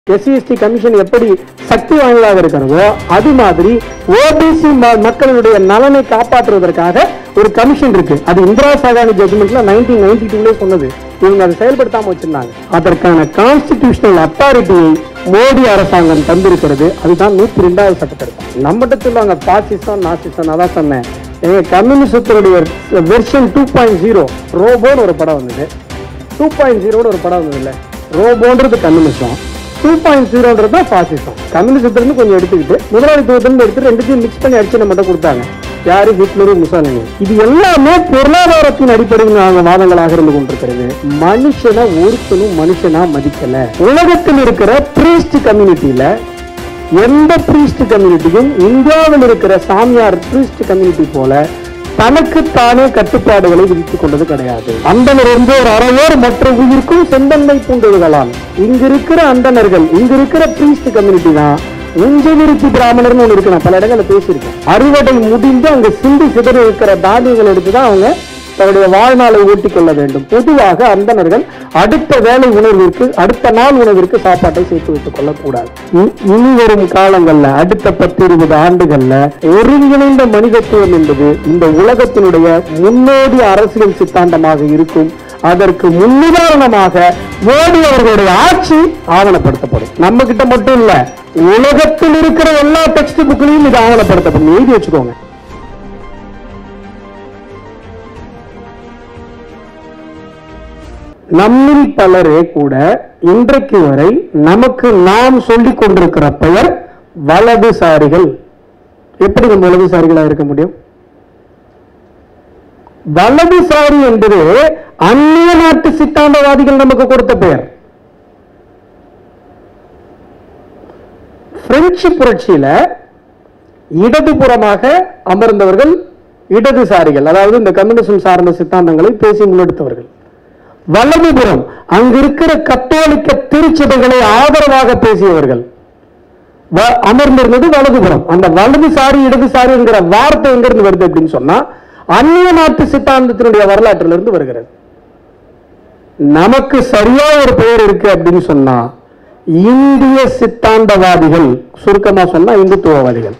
SC ST commission எப்படி சக்தி வாய்ந்ததாக இருக்கிறதோ அது மாதிரி ஓபிசி மக்களுடைய நலனை காப்பாற்றுவதற்காக ஒரு கமிஷன் இருக்கு அது இந்திரா சாகானி ஜட்மெண்ட்ல நைன்டீன் நைன்டி டூலே சொன்னது இவங்க அதை செயல்படுத்தாம வச்சிருந்தாங்க அதற்கான கான்ஸ்டிடியூஷனல் அத்தாரிட்டியை மோடி அரசாங்கம் தந்திருக்கிறது அதுதான் நூத்தி ரெண்டாவது சட்டத்திருத்தம் நம்மகிட்ட சொல்லுவாங்க பாசிசம் நாசிசம் அதான் சொன்னேன் எங்க கம்யூனிசத்தினுடைய வெர்ஷன் டூ பாயிண்ட் ஜீரோ ரோபோன்னு ஒரு படம் வந்தது டூ பாயிண்ட் ஜீரோன்னு ஒரு படம் வந்தது இல்ல ரோபோன்றது கம்யூனிசம் டூ பாயிண்ட் ஜீரோன்றது தான் பாசிசம் கம்யூனிசத்திலிருந்து கொஞ்சம் எடுத்துக்கிட்டு முதலாளித்துவத்திலிருந்து எடுத்து ரெண்டுத்தையும் மிக்ஸ் பண்ணி அடிச்சு நம்ம கொடுத்தாங்க யாரு ஹிட்லரு முசாலினி இது எல்லாமே பொருளாதாரத்தின் அடிப்படையில் நாங்கள் வாதங்களாக இருந்து கொண்டிருக்கிறது மனுஷனை ஒருத்தனும் மனுஷனா மதிக்கல உலகத்தில் இருக்கிற பிரீஸ்ட் கம்யூனிட்டியில எந்த பிரீஸ்ட் கம்யூனிட்டியும் இந்தியாவில் இருக்கிற சாமியார் பிரீஸ்ட் கம்யூனிட்டி போல தனக்குத்தானே கட்டுப்பாடுகளை விதித்துக் கொண்டது கிடையாது அந்தனர் என்று ஒரு அறவோர் மற்ற உயிர்க்கும் செந்தன்மை பூண்டுகளாம் இங்க இருக்கிற அந்தணர்கள் இங்க இருக்கிற பிரீஸ்ட் கம்யூனிட்டி தான் உஞ்சவிருத்தி பிராமணர்னு ஒண்ணு இருக்கு நான் பல இடங்கள்ல பேசியிருக்கேன் அறுவடை முடிந்து அங்க சிந்தி சிதறி இருக்கிற தானியங்கள் எடுத்து தான் அவங்க தன்னுடைய வாழ்நாளை ஓட்டிக் கொள்ள வேண்டும் பொதுவாக அந்தணர்கள் அடுத்த வேலை உணர்விற்கு அடுத்த நாள் உணவிற்கு சாப்பாட்டை சேர்த்து வைத்துக் கொள்ளக்கூடாது இ- இனி வரும் காலங்கள்ல அடுத்த பத்து இருபது ஆண்டுகள்ல ஒருங்கிணைந்த மனிதத்துவம் என்பது இந்த உலகத்தினுடைய முன்னோடி அரசியல் சித்தாந்தமாக இருக்கும் அதற்கு முன்னுதாரணமாக மோடி அவர்களுடைய ஆட்சி ஆவணப்படுத்தப்படும் நம்ம கிட்ட மட்டும் இல்ல உலகத்தில் இருக்கிற எல்லா டெக்ஸ்ட் புக்லையும் இது ஆவணப்படுத்தப்படும் எழுதி வச்சுக்கோங்க நம்மில் பலரே கூட இன்றைக்கு வரை நமக்கு நாம் சொல்லிக் கொண்டிருக்கிற பெயர் வலதுசாரிகள் எப்படி நம்ம வலதுசாரிகளா இருக்க முடியும் வலதுசாரி என்பது அந்நிய நாட்டு சித்தாந்தவாதிகள் நமக்கு கொடுத்த பெயர் பிரெஞ்சு புரட்சியில இடதுபுறமாக அமர்ந்தவர்கள் இடதுசாரிகள் அதாவது இந்த கம்யூனிசம் சார்ந்த சித்தாந்தங்களை பேசி முன்னெடுத்தவர்கள் வலதுபுறம் அங்க இருக்கிற கத்தோலிக்க திருச்சபைகளை ஆதரவாக பேசியவர்கள் வ- அமர்ந்திருந்தது வலதுபுறம் அந்த வலதுசாரி இடதுசாரி என்கிற வார்த்தை எங்க இருந்து வருது அப்படின்னு சொன்னா அந்நிய நாட்டு சித்தாந்தத்தினுடைய வரலாற்றிலிருந்து இருந்து வருகிறது நமக்கு சரியா ஒரு பெயர் இருக்கு அப்படின்னு சொன்னா இந்திய சித்தாந்தவாதிகள் சுருக்கமா சொன்னா இந்துத்துவவாதிகள்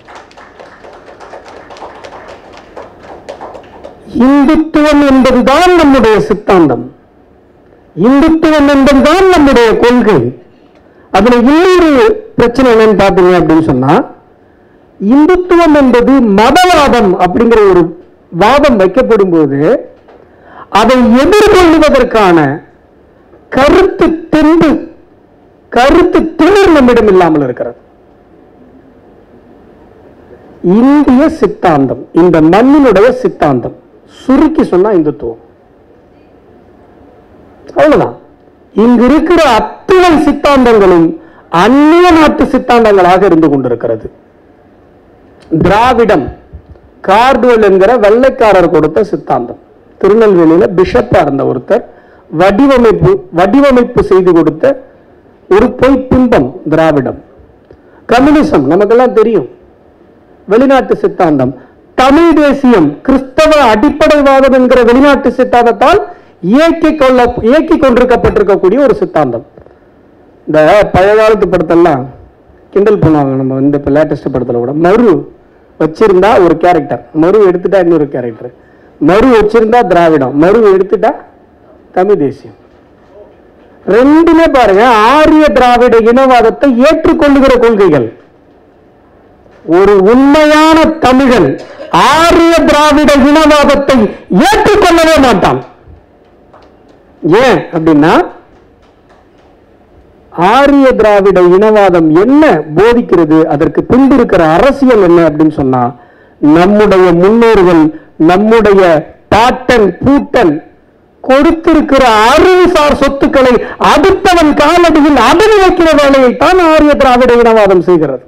இந்துத்துவம் என்பதுதான் நம்முடைய சித்தாந்தம் இந்துத்துவம் என்பதுதான் நம்முடைய கொள்கை அதுல இன்னொரு பிரச்சனை என்னன்னு பாத்தீங்க அப்படின்னு சொன்னா இந்துத்துவம் என்பது மதவாதம் அப்படிங்கிற ஒரு வாதம் வைக்கப்படும் போது அதை எதிர்கொள்வதற்கான கருத்து தெம்பு கருத்து திமிர் நம்மிடம் இல்லாமல் இருக்கிறது இந்திய சித்தாந்தம் இந்த மண்ணினுடைய சித்தாந்தம் சுருக்கி சொன்னா இந்துத்துவம் அவ்வளவுதான் இங்கு இருக்கிற அத்தனை சித்தாந்தங்களும் அந்நிய நாட்டு சித்தாந்தங்களாக இருந்து கொண்டிருக்கிறது திராவிடம் கார்டுவல் என்கிற வெள்ளைக்காரர் கொடுத்த சித்தாந்தம் திருநெல்வேலியில பிஷப்பா இருந்த ஒருத்தர் வடிவமைப்பு வடிவமைப்பு செய்து கொடுத்த ஒரு பொய் பிம்பம் திராவிடம் கம்யூனிசம் நமக்கெல்லாம் தெரியும் வெளிநாட்டு சித்தாந்தம் தமிழ் தேசியம் கிறிஸ்தவ அடிப்படைவாதம் என்கிற வெளிநாட்டு சித்தாந்தத்தால் இயக்கிக் கொள்ள இயக்கிக் கொண்டிருக்கப்பட்டிருக்கக்கூடிய ஒரு சித்தாந்தம் இந்த பழைய காலத்து படத்தெல்லாம் கிண்டல் பண்ணுவாங்க நம்ம இந்த இப்போ லேட்டஸ்ட் படத்துல கூட மறு வச்சிருந்தா ஒரு கேரக்டர் மறு எடுத்துட்டா இன்னொரு கேரக்டர் மறு வச்சிருந்தா திராவிடம் மறு எடுத்துட்டா தமிழ் தேசியம் ரெண்டுமே பாருங்க ஆரிய திராவிட இனவாதத்தை ஏற்றுக்கொள்ளுகிற கொள்கைகள் ஒரு உண்மையான தமிழன் ஆரிய திராவிட இனவாதத்தை ஏற்றுக்கொள்ளவே மாட்டான் ஏன் அப்படின்னா ஆரிய திராவிட இனவாதம் என்ன போதிக்கிறது அதற்கு பின்பு இருக்கிற அரசியல் என்ன அப்படின்னு சொன்னா நம்முடைய முன்னோர்கள் நம்முடைய பாட்டன் பூட்டன் கொடுத்திருக்கிற அறிவுசார் சொத்துக்களை அடுத்தவன் காலடியில் அடகு வைக்கிற வேலையை தான் ஆரிய திராவிட இனவாதம் செய்கிறது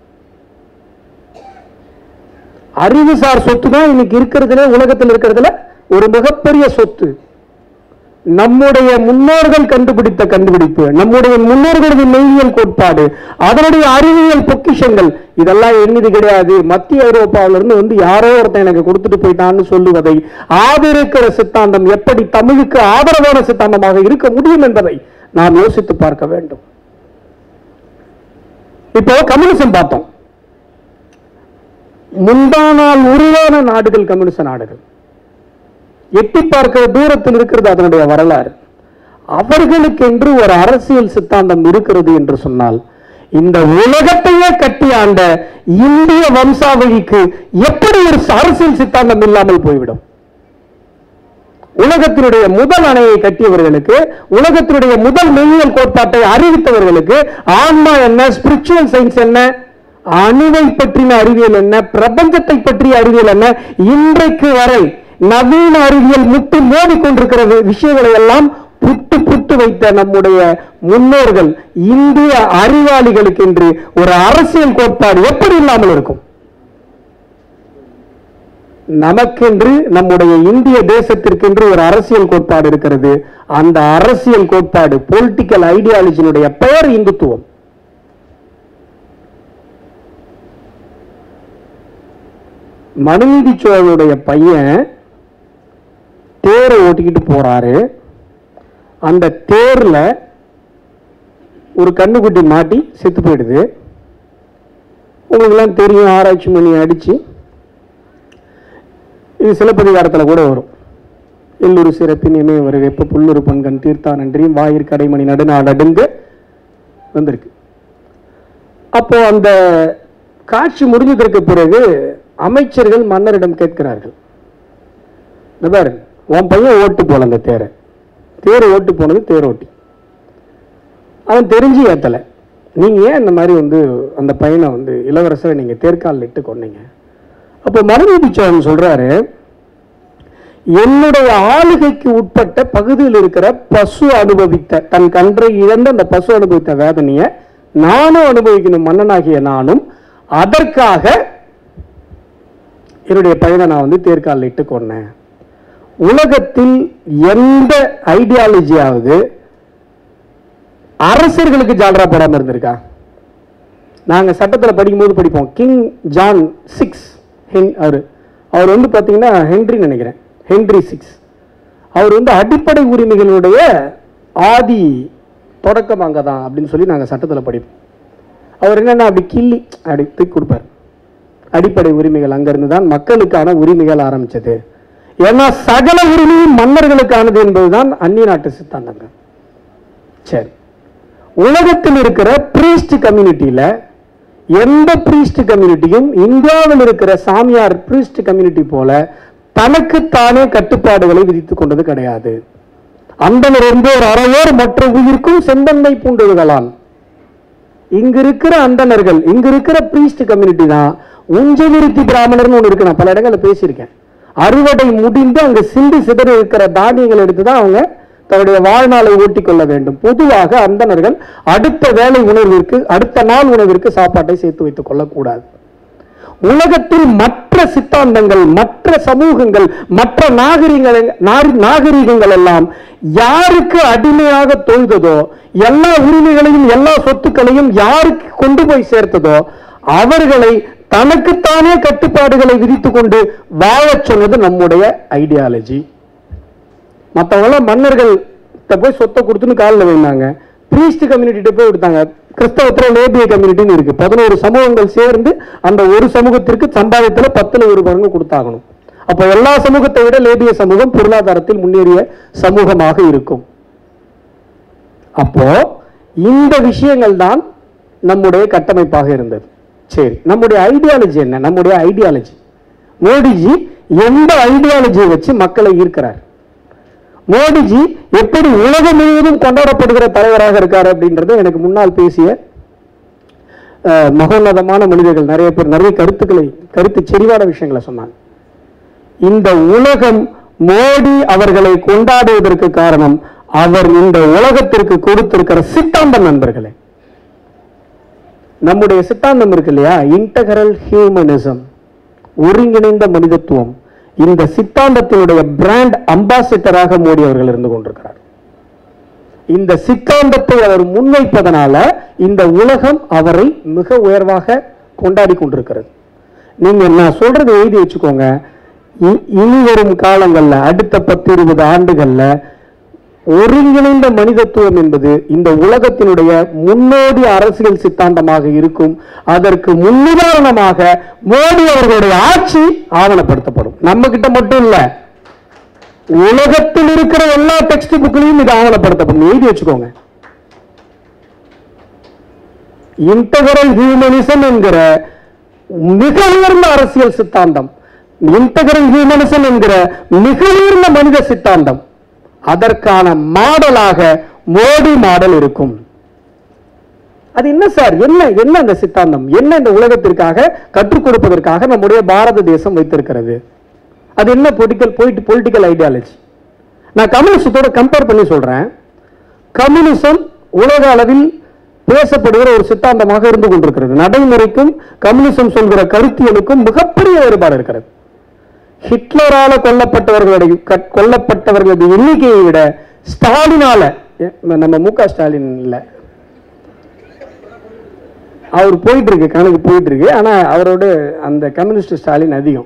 அறிவுசார் சொத்து தான் இன்னைக்கு இருக்கிறதுல உலகத்தில் இருக்கிறதுல ஒரு மிகப்பெரிய சொத்து நம்முடைய முன்னோர்கள் கண்டுபிடித்த கண்டுபிடிப்பு நம்முடைய முன்னோர்களது மெய்யியல் கோட்பாடு அதனுடைய அறிவியல் பொக்கிஷங்கள் இதெல்லாம் எண்ணிது கிடையாது மத்திய ஐரோப்பாவில இருந்து வந்து யாரோ ஒருத்தன் எனக்கு கொடுத்துட்டு போயிட்டான்னு சொல்லுவதை ஆதரிக்கிற சித்தாந்தம் எப்படி தமிழுக்கு ஆதரவான சித்தாந்தமாக இருக்க முடியும் என்பதை நாம் யோசித்து பார்க்க வேண்டும் இப்போ கம்யூனிசம் பார்த்தோம் முந்தானால் உருவான நாடுகள் கம்யூனிச நாடுகள் எட்டி பார்க்கிற தூரத்தில் இருக்கிறது அதனுடைய வரலாறு அவர்களுக்கென்று ஒரு அரசியல் சித்தாந்தம் இருக்கிறது என்று சொன்னால் இந்த உலகத்தையே கட்டி ஆண்ட இந்திய வம்சாவழிக்கு எப்படி ஒரு அரசியல் சித்தாந்தம் இல்லாமல் போய்விடும் உலகத்தினுடைய முதல் அணையை கட்டியவர்களுக்கு உலகத்தினுடைய முதல் மெய்யியல் கோட்பாட்டை அறிவித்தவர்களுக்கு ஆன்மா என்ன ஸ்பிரிச்சுவல் சயின்ஸ் என்ன அணுவை பற்றின அறிவியல் என்ன பிரபஞ்சத்தை பற்றிய அறிவியல் என்ன இன்றைக்கு வரை நவீன அறிவியல் முட்டு மோதி கொண்டிருக்கிற விஷயங்களை எல்லாம் புட்டு புட்டு வைத்த நம்முடைய முன்னோர்கள் இந்திய அறிவாளிகளுக்கு என்று ஒரு அரசியல் கோட்பாடு எப்படி இல்லாமல் இருக்கும் நமக்கென்று நம்முடைய இந்திய தேசத்திற்கென்று ஒரு அரசியல் கோட்பாடு இருக்கிறது அந்த அரசியல் கோட்பாடு பொலிட்டிக்கல் ஐடியாலஜியினுடைய பெயர் இந்துத்துவம் மனுநீதி சோழனுடைய பையன் தேரை ஓட்டிக்கிட்டு போறாரு அந்த தேர்ல ஒரு கண்ணுக்குட்டி மாட்டி செத்து போயிடுது உங்களுக்கெல்லாம் தெரியும் ஆராய்ச்சி மணி அடிச்சு இது சிலப்பதிகாரத்தில் கூட வரும் எல்லூர் சிறப்பின் இமய ஒரு வெப்ப புல்லூர் பண்கண் தீர்த்தா நன்றியும் வாயிற் கடைமணி நடுநாடடுங்க வந்திருக்கு அப்போ அந்த காட்சி முடிஞ்சதற்கு பிறகு அமைச்சர்கள் மன்னரிடம் கேட்கிறார்கள் இந்த பாரு உன் பையன் ஓட்டு போல அந்த தேரை தேர் ஓட்டு போனது தேரோட்டி அவன் தெரிஞ்சு ஏத்தலை நீங்க ஏன் இந்த மாதிரி வந்து அந்த பையனை வந்து இளவரசரை நீங்க தேர்கால் இட்டு கொன்னீங்க அப்போ மனுநீதி சோழன் சொல்றாரு என்னுடைய ஆளுகைக்கு உட்பட்ட பகுதியில் இருக்கிற பசு அனுபவித்த தன் கன்றை இழந்த அந்த பசு அனுபவித்த வேதனையை நானும் அனுபவிக்கணும் மன்னனாகிய நானும் அதற்காக என்னுடைய பையனை நான் வந்து தேர்காலில் இட்டு கொன்னேன் உலகத்தில் எந்த ஐடியாலஜியாவது அரசர்களுக்கு ஜால்ரா போடாம இருந்திருக்கா நாங்க சட்டத்தில் படிக்கும்போது படிப்போம் கிங் ஜான் சிக்ஸ் ஹென் அவர் அவர் வந்து பார்த்தீங்கன்னா ஹென்றி நினைக்கிறேன் ஹென்றி சிக்ஸ் அவர் வந்து அடிப்படை உரிமைகளுடைய ஆதி தொடக்கம் அங்கே தான் அப்படின்னு சொல்லி நாங்கள் சட்டத்தில் படிப்போம் அவர் என்னன்னா அப்படி கிள்ளி அப்படி தூக்கி கொடுப்பார் அடிப்படை உரிமைகள் அங்கிருந்து தான் மக்களுக்கான உரிமைகள் ஆரம்பிச்சது ஏன்னா சகல உரிமையும் மன்னர்களுக்கானது என்பதுதான் அந்நிய நாட்டு சித்தாந்தங்கள் சரி உலகத்தில் இருக்கிற பிரீஸ்ட் கம்யூனிட்டியில எந்த பிரீஸ்ட் கம்யூனிட்டியும் இந்தியாவில் இருக்கிற சாமியார் பிரீஸ்ட் கம்யூனிட்டி போல தனக்குத்தானே கட்டுப்பாடுகளை விதித்துக் கொண்டது கிடையாது அந்தனர் என்போர் அறவோர் மற்ற உயிர்க்கும் செந்தன்மை பூண்டுகளால் இங்க இருக்கிற அந்தணர்கள் இங்க இருக்கிற பிரீஸ்ட் கம்யூனிட்டி தான் உஞ்சவிருத்தி பிராமணர்னு ஒன்று இருக்கு நான் பல இடங்கள்ல பேசியிருக்கேன் அறுவடை முடிந்து அங்க சிந்தி சிதறி இருக்கிற தானியங்கள் எடுத்து தான் அவங்க தன்னுடைய வாழ்நாளை ஓட்டிக் கொள்ள வேண்டும் பொதுவாக அந்தணர்கள் அடுத்த வேலை உணர்விற்கு அடுத்த நாள் உணவிற்கு சாப்பாட்டை சேர்த்து வைத்துக் கொள்ளக்கூடாது உலகத்தில் மற்ற சித்தாந்தங்கள் மற்ற சமூகங்கள் மற்ற நாகரிகங்கள் நாரி- நாகரிகங்கள் எல்லாம் யாருக்கு அடிமையாக தொழுததோ எல்லா உரிமைகளையும் எல்லா சொத்துக்களையும் யாருக்கு கொண்டு போய் சேர்த்ததோ அவர்களை தனக்குத்தானே கட்டுப்பாடுகளை விதித்துக் கொண்டு வாழச் சொன்னது நம்முடைய ஐடியாலஜி மற்றவங்களாம் மன்னர்கள் போய் சொத்தை கொடுத்துன்னு காலில் வைந்தாங்க பிரீஸ்ட் கம்யூனிட்டிட்ட போய் கொடுத்தாங்க கிறிஸ்தவத்தில் லேபிய கம்யூனிட்டின்னு இருக்கு பதினோரு சமூகங்கள் சேர்ந்து அந்த ஒரு சமூகத்திற்கு சம்பாதித்துல பத்துல ஒரு பங்கு கொடுத்தாகணும் அப்போ எல்லா சமூகத்தை விட லேபிய சமூகம் பொருளாதாரத்தில் முன்னேறிய சமூகமாக இருக்கும் அப்போ இந்த விஷயங்கள் தான் நம்முடைய கட்டமைப்பாக இருந்தது சரி நம்முடைய ஐடியாலஜி என்ன நம்முடைய ஐடியாலஜி மோடிஜி எந்த ஐடியாலஜியை வச்சு மக்களை ஈர்க்கிறார் மோடிஜி எப்படி உலகம் முழுவதும் கொண்டாடப்படுகிற தலைவராக இருக்கார் அப்படின்றது எனக்கு முன்னால் பேசிய அஹ், மகோன்னதமான மனிதர்கள் நிறைய பேர் நிறைய கருத்துக்களை கருத்து செறிவான விஷயங்களை சொன்னாங்க இந்த உலகம் மோடி அவர்களை கொண்டாடுவதற்கு காரணம் அவர் இந்த உலகத்திற்கு கொடுத்திருக்கிற சித்தாந்தம் நண்பர்களே நம்முடைய சித்தாந்தம் இருக்கு இல்லையா இன்டகரல் ஹியூமனிசம் ஒருங்கிணைந்த மனிதத்துவம் இந்த சித்தாந்தத்தினுடைய பிராண்ட் அம்பாசிடராக மோடி அவர்கள் இருந்து கொண்டிருக்கிறார் இந்த சித்தாந்தத்தை அவர் முன்வைப்பதனால இந்த உலகம் அவரை மிக உயர்வாக கொண்டாடி கொண்டிருக்கிறது நீங்க நான் சொல்றது எழுதி வச்சுக்கோங்க இ- இனி வரும் காலங்கள்ல அடுத்த பத்து இருபது ஆண்டுகள்ல ஒருங்கிணைந்த மனிதத்துவம் என்பது இந்த உலகத்தினுடைய முன்னோடி அரசியல் சித்தாந்தமாக இருக்கும் அதற்கு முன்னுதாரணமாக மோடி அவர்களுடைய ஆட்சி ஆவணப்படுத்தப்படும் நம்ம கிட்ட மட்டும் இல்ல உலகத்தில் இருக்கிற எல்லா டெக்ஸ்ட் புக்லையும் இது ஆவணப்படுத்தப்படும் எழுதி வச்சுக்கோங்க இன்டகரல் ஹியூமனிசம் என்கிற மிக உயர்ந்த அரசியல் சித்தாந்தம் இன்டகரல் ஹியூமனிசம் என்கிற மிக உயர்ந்த மனித சித்தாந்தம் அதற்கான மாடலாக மோடி மாடல் இருக்கும் அது என்ன சார் என்ன என்ன அந்த சித்தாந்தம் என்ன இந்த உலகத்திற்காக கற்றுக் கொடுப்பதற்காக நம்முடைய பாரத தேசம் வைத்திருக்கிறது அது என்ன பொலிட்டிக்கல் பொலிட்டிக்கல் ஐடியாலஜி நான் கம்யூனிசத்தோட கம்பேர் பண்ணி சொல்றேன் கம்யூனிசம் உலக அளவில் பேசப்படுகிற ஒரு சித்தாந்தமாக இருந்து கொண்டிருக்கிறது நடைமுறைக்கும் கம்யூனிசம் சொல்கிற கருத்தியலுக்கும் மிகப்பெரிய வேறுபாடு இருக்கிறது ஹிட்லரால கொல்லப்பட்டவர்களுடைய க- கொல்லப்பட்டவர்களது எண்ணிக்கையை விட ஸ்டாலினால எ- நம்ம மு க ஸ்டாலின் இல்ல அவர் போயிட்டு இருக்கு கணக்கு போயிட்டு இருக்கு ஆனா அவரோட அந்த கம்யூனிஸ்ட் ஸ்டாலின் அதிகம்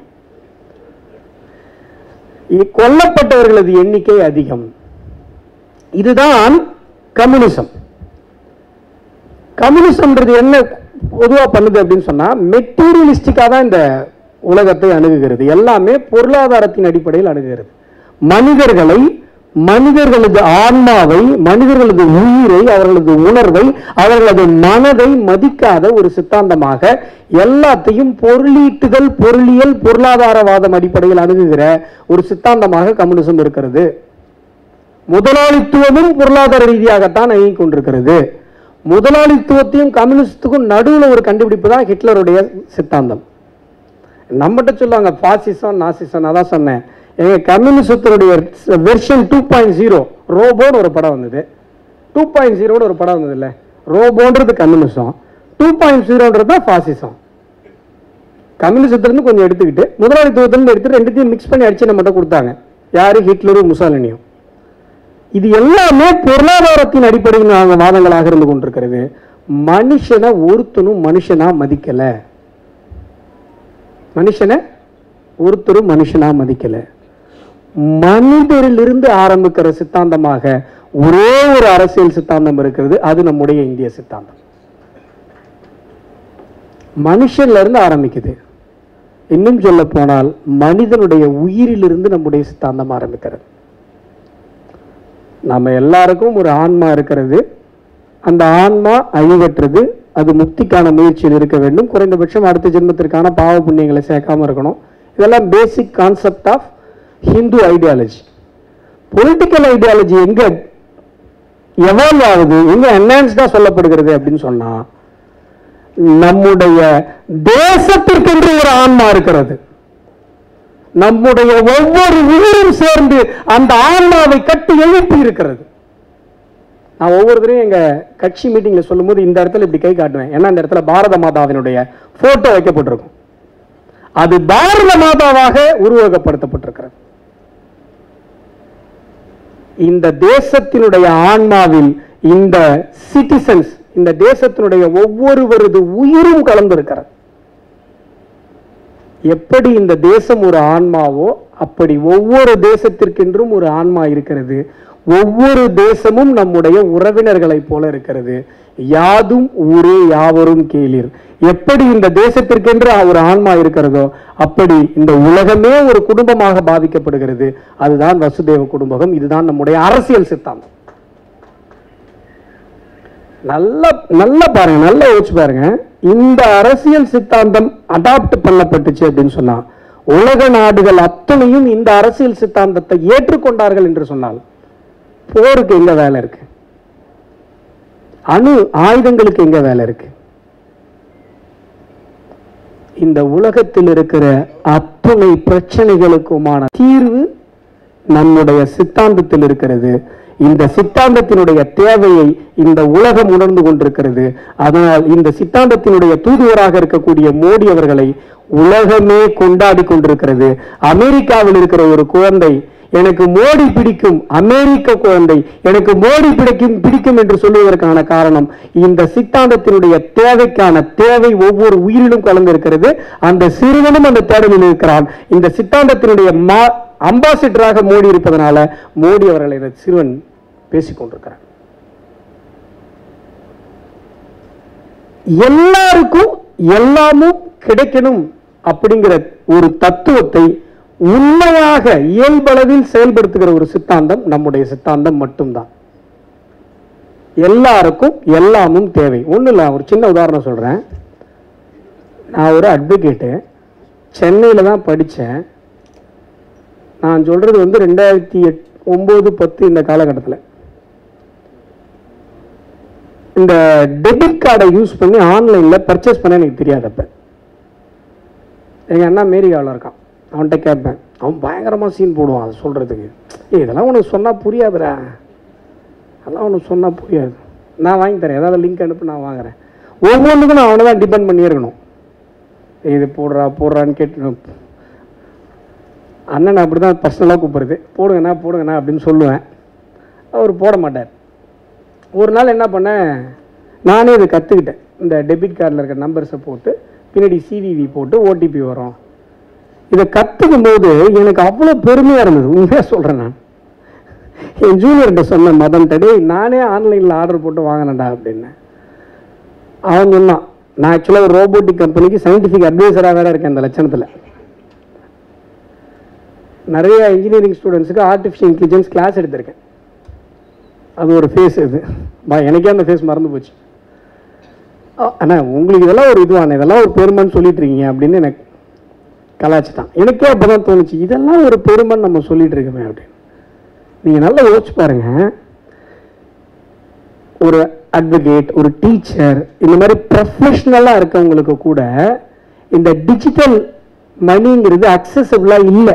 இ- கொல்லப்பட்டவர்களது எண்ணிக்கை அதிகம் இதுதான் கம்யூனிசம் கம்யூனிசம்ன்றது என்ன பொதுவா பண்ணுது அப்படின்னு சொன்னா மெட்டீரியலிஸ்டிக்கா தான் இந்த உலகத்தை அணுகுகிறது எல்லாமே பொருளாதாரத்தின் அடிப்படையில் அணுகுகிறது மனிதர்களை மனிதர்களது ஆன்மாவை மனிதர்களது உயிரை அவர்களது உணர்வை அவர்களது மனதை மதிக்காத ஒரு சித்தாந்தமாக எல்லாத்தையும் பொருளீட்டுதல் பொருளியல் பொருளாதாரவாதம் அடிப்படையில் அணுகுகிற ஒரு சித்தாந்தமாக கம்யூனிசம் இருக்கிறது முதலாளித்துவமும் பொருளாதார ரீதியாகத்தான் இயங்கிக் கொண்டிருக்கிறது முதலாளித்துவத்தையும் கம்யூனிஸ்டுக்கும் நடுவுல ஒரு கண்டுபிடிப்பு தான் ஹிட்லருடைய சித்தாந்தம் நம்மகிட்ட சொல்லுவாங்க பாசிசம் நாசிசம் நான் தான் சொன்னேன் எங்க கம்யூனிசத்தினுடைய வெர்ஷன் டூ பாயிண்ட் ஜீரோ ரோபோன்னு ஒரு படம் வந்தது டூ பாயிண்ட் ஜீரோன்னு ஒரு படம் வந்தது இல்ல ரோபோன்றது கம்யூனிசம் டூ பாயிண்ட் ஜீரோன்றது தான் பாசிசம் கம்யூனிசத்திலிருந்து கொஞ்சம் எடுத்துக்கிட்டு முதலாளித்துவத்திலிருந்து எடுத்து ரெண்டுத்தையும் மிக்ஸ் பண்ணி அடிச்சு நம்மகிட்ட கொடுத்தாங்க யாரு ஹிட்லரும் முசாலினியும் இது எல்லாமே பொருளாதாரத்தின் அடிப்படையில் நாங்கள் வாதங்களாக இருந்து கொண்டிருக்கிறது மனுஷனை ஒருத்தனும் மனுஷனா மதிக்கல மனுஷனை ஒருத்தரும் மனுஷனா மதிக்கல மனிதரிலிருந்து ஆரம்பிக்கிற சித்தாந்தமாக ஒரே ஒரு அரசியல் சித்தாந்தம் இருக்கிறது அது நம்முடைய இந்திய சித்தாந்தம் மனுஷன்ல இருந்து ஆரம்பிக்குது இன்னும் சொல்ல போனால் மனிதனுடைய உயிரிலிருந்து நம்முடைய சித்தாந்தம் ஆரம்பிக்கிறது நம்ம எல்லாருக்கும் ஒரு ஆன்மா இருக்கிறது அந்த ஆன்மா அழிவற்றது அது முக்திக்கான முயற்சியில் இருக்க வேண்டும் குறைந்தபட்சம் அடுத்த ஜென்மத்திற்கான பாவ புண்ணியங்களை சேர்க்காம இருக்கணும் இதெல்லாம் basic concept of Hindu ideology political ideology எங்க எவால்வ் ஆகுது எங்க என்ஹான்ஸ்டா சொல்லப்படுகிறது அப்படின்னு சொன்னா நம்முடைய தேசத்திற்கென்று ஒரு ஆன்மா இருக்கிறது நம்முடைய ஒவ்வொரு உயிரும் சேர்ந்து அந்த ஆன்மாவை கட்டி எழுப்பி இருக்கிறது நான் ஒவ்வொரு தடவையும் எங்க கட்சி மீட்டிங்ல சொல்லும்போது இந்த இடத்துல இப்படி கை காட்டுவேன் ஏன்னா இந்த இடத்துல பாரத மாதாவினுடைய போட்டோ வைக்கப்பட்டிருக்கும் அது பாரத மாதாவாக உருவகப்படுத்தப்பட்டிருக்கிறது இந்த தேசத்தினுடைய ஆன்மாவில் இந்த சிட்டிசன்ஸ் இந்த தேசத்தினுடைய ஒவ்வொருவரது உயிரும் கலந்திருக்கிறது எப்படி இந்த தேசம் ஒரு ஆன்மாவோ அப்படி ஒவ்வொரு தேசத்திற்கென்றும் ஒரு ஆன்மா இருக்கிறது ஒவ்வொரு தேசமும் நம்முடைய உறவினர்களைப் போல இருக்கிறது யாதும் ஊரே யாவரும் கேளீர் எப்படி இந்த தேசத்திற்கென்று ஒரு ஆன்மா இருக்கிறதோ அப்படி இந்த உலகமே ஒரு குடும்பமாக பாதிக்கப்படுகிறது அதுதான் வசுதேவ குடும்பகம் இதுதான் நம்முடைய அரசியல் சித்தாந்தம் நல்லா நல்லா பாருங்க நல்லா யோசிச்சு பாருங்க இந்த அரசியல் சித்தாந்தம் அடாப்ட் பண்ணப்பட்டுச்சு அப்படின்னு சொன்னா உலக நாடுகள் அத்தனையும் இந்த அரசியல் சித்தாந்தத்தை ஏற்றுக்கொண்டார்கள் என்று சொன்னால் போருக்கு எங்க வேலை இருக்கு அணு ஆயுதங்களுக்கு எங்க வேலை இருக்கு இந்த உலகத்தில் இருக்கிற அத்துணை பிரச்சனைகளுக்குமான தீர்வு நம்முடைய சித்தாந்தத்தில் இருக்கிறது இந்த சித்தாந்தத்தினுடைய தேவையை இந்த உலகம் உணர்ந்து கொண்டிருக்கிறது அதனால் இந்த சித்தாந்தத்தினுடைய தூதுவராக இருக்கக்கூடிய மோடி அவர்களை உலகமே கொண்டாடி கொண்டிருக்கிறது அமெரிக்காவில் இருக்கிற ஒரு குழந்தை எனக்கு மோடி பிடிக்கும் அமெரிக்க குழந்தை எனக்கு மோடி பிடிக்கும் பிடிக்கும் என்று சொல்லுவதற்கான காரணம் இந்த சித்தாந்தத்தினுடைய தேவைக்கான தேவை ஒவ்வொரு உயிரிலும் கலந்திருக்கிறது அந்த சிறுவனும் அந்த தேடலில் இருக்கிறான் இந்த சித்தாந்தத்தினுடைய மா அம்பாசிடராக மோடி இருப்பதனால மோடி அவர்களை இந்த சிறுவன் பேசிக்கொண்டிருக்கிறார் எல்லாருக்கும் எல்லாமும் கிடைக்கணும் அப்படிங்கிற ஒரு தத்துவத்தை உண்மையாக இயல்பளவில் செயல்படுத்துகிற ஒரு சித்தாந்தம் நம்முடைய சித்தாந்தம் மட்டும்தான் எல்லாருக்கும் எல்லாமும் தேவை ஒன்றும் இல்லை ஒரு சின்ன உதாரணம் சொல்கிறேன் நான் ஒரு அட்வொகேட்டு சென்னையில் தான் படித்தேன் நான் சொல்கிறது வந்து ரெண்டாயிரத்தி எட் ஒம்பது பத்து இந்த காலகட்டத்தில் இந்த டெபிட் கார்டை யூஸ் பண்ணி ஆன்லைனில் பர்ச்சேஸ் பண்ண எனக்கு தெரியாது அப்போ எங்கள் அண்ணா மேரிகாவில் இருக்கான் அவன்கிட்ட கேட்பேன் அவன் பயங்கரமாக சீன் போடுவான் அதை சொல்கிறதுக்கு ஏய் இதெல்லாம் உனக்கு சொன்னால் புரியாதுடா அதெல்லாம் உனக்கு சொன்னால் புரியாது நான் வாங்கி தரேன் ஏதாவது லிங்க் அனுப்பு நான் வாங்குறேன் ஒவ்வொன்றுக்கும் நான் அவனை தான் டிபெண்ட் பண்ணியே இருக்கணும் இது போடுறா போடுறான்னு கேட்டு அண்ணன் அப்படி தான் பர்சனலாக கூப்பிடுறது போடுங்கண்ணா போடுங்கண்ணா அப்படின்னு சொல்லுவேன் அவர் போட மாட்டார் ஒரு நாள் என்ன பண்ணேன் நானே இதை கற்றுக்கிட்டேன் இந்த டெபிட் கார்டில் இருக்க நம்பர்ஸை போட்டு பின்னாடி சிவிவி போட்டு ஓடிபி வரும் இதை கற்றுக்கும் போது எனக்கு அவ்வளோ பெருமையாக இருந்தது உண்மையாக சொல்கிறேன் நான் என் ஜூனியர்கிட்ட சொன்னேன் மதன் டே நானே ஆன்லைனில் ஆர்டர் போட்டு வாங்கினேன்டா அப்படின்னு அவன் சொன்னான் நான் ஆக்சுவலாக ஒரு ரோபோட்டிக் கம்பெனிக்கு சயின்டிஃபிக் அட்வைசராக வேற இருக்கேன் அந்த லட்சணத்தில் நிறைய இன்ஜினியரிங் ஸ்டூடெண்ட்ஸுக்கு ஆர்டிஃபிஷியல் இன்டெலிஜென்ஸ் கிளாஸ் எடுத்திருக்கேன் அது ஒரு ஃபேஸ் இது பா எனக்கே அந்த ஃபேஸ் மறந்து போச்சு அ- அண்ணா உங்களுக்கு இதெல்லாம் ஒரு இதுவான இதெல்லாம் ஒரு பெருமைன்னு சொல்லிட்டு இருக்கீங்க அப்படின்னு எனக்கு கலாச்சிட்டான் எனக்கே அப்போ தான் தோணுச்சு இதெல்லாம் ஒரு பெருமைன்னு நம்ம சொல்லிட்டு இருக்கோமே அப்படின்னு நீங்கள் நல்லா யோசிச்சு பாருங்க ஒரு அட்வொகேட் ஒரு டீச்சர் இந்த மாதிரி ப்ரொஃபஷ்னலாக இருக்கவங்களுக்கு கூட இந்த டிஜிட்டல் மணிங்கிறது அக்சசபிளாக இல்லை